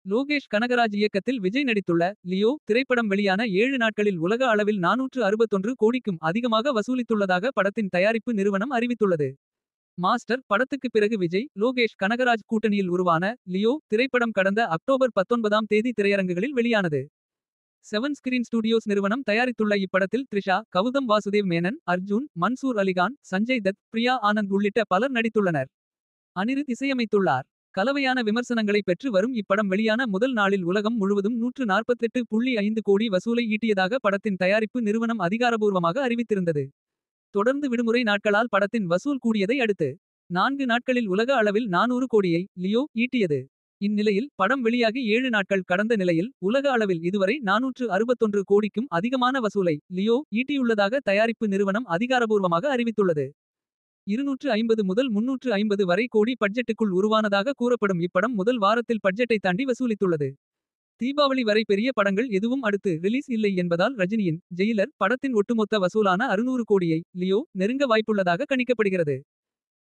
லோகேஷ் கனகராஜ் இயக்கத்தில் விஜய் நடித்துள்ள லியோ திரைப்படம் வெளியான ஏழு நாட்களில் உலக அளவில் நானூற்று அறுபத்தொன்று கோடிக்கும் அதிகமாக வசூலித்துள்ளதாக படத்தின் தயாரிப்பு நிறுவனம் அறிவித்துள்ளது. மாஸ்டர் படத்துக்கு பிறகு விஜய் லோகேஷ் கனகராஜ் கூட்டணியில் உருவான லியோ திரைப்படம் கடந்த அக்டோபர் 19ஆம் தேதி திரையரங்குகளில் வெளியானது. செவன் ஸ்கிரீன் ஸ்டுடியோஸ் நிறுவனம் தயாரித்துள்ள இப்படத்தில் த்ரிஷா கவுதம் வாசுதேவ் மேனன் அர்ஜுன் மன்சூர் அலிகான் சஞ்சய் தத் பிரியா ஆனந்த் உள்ளிட்ட பலர் நடித்துள்ளனர். அனிருத் இசையமைத்துள்ளார். கலவையான விமர்சனங்களை பெற்று வரும் இப்படம் வெளியான முதல் நாளில் உலகம் முழுவதும் நூற்று நாற்பத்தெட்டு புள்ளி ஐந்து கோடி வசூலை ஈட்டியதாக படத்தின் தயாரிப்பு நிறுவனம் அதிகாரபூர்வமாக அறிவித்திருந்தது. தொடர்ந்து விடுமுறை நாட்களால் படத்தின் வசூல் கூடியதை அடுத்து. நான்கு நாட்களில் உலக அளவில் நானூறு கோடியை லியோ ஈட்டியது. இந்நிலையில் படம் வெளியாகி ஏழு நாட்கள் கடந்த நிலையில் உலக அளவில் இதுவரை நானூற்று அறுபத்தொன்று கோடிக்கும் அதிகமான வசூலை லியோ ஈட்டியுள்ளதாக தயாரிப்பு நிறுவனம் அதிகாரபூர்வமாக அறிவித்துள்ளது. இருநூற்று ஐம்பது முதல் முன்னூற்று ஐம்பது வரை கோடி பட்ஜெட்டுக்குள் உருவானதாக கூறப்படும் இப்படம் முதல் வாரத்தில் பட்ஜெட்டை தாண்டி வசூலித்துள்ளது. தீபாவளி வரை பெரிய படங்கள் எதுவும் அடுத்து ரிலீஸ் இல்லை என்பதால் ரஜினியின் ஜெயிலர் படத்தின் ஒட்டுமொத்த வசூலான அறுநூறு கோடியை லியோ நெருங்க வாய்ப்புள்ளதாக கணிக்கப்படுகிறது.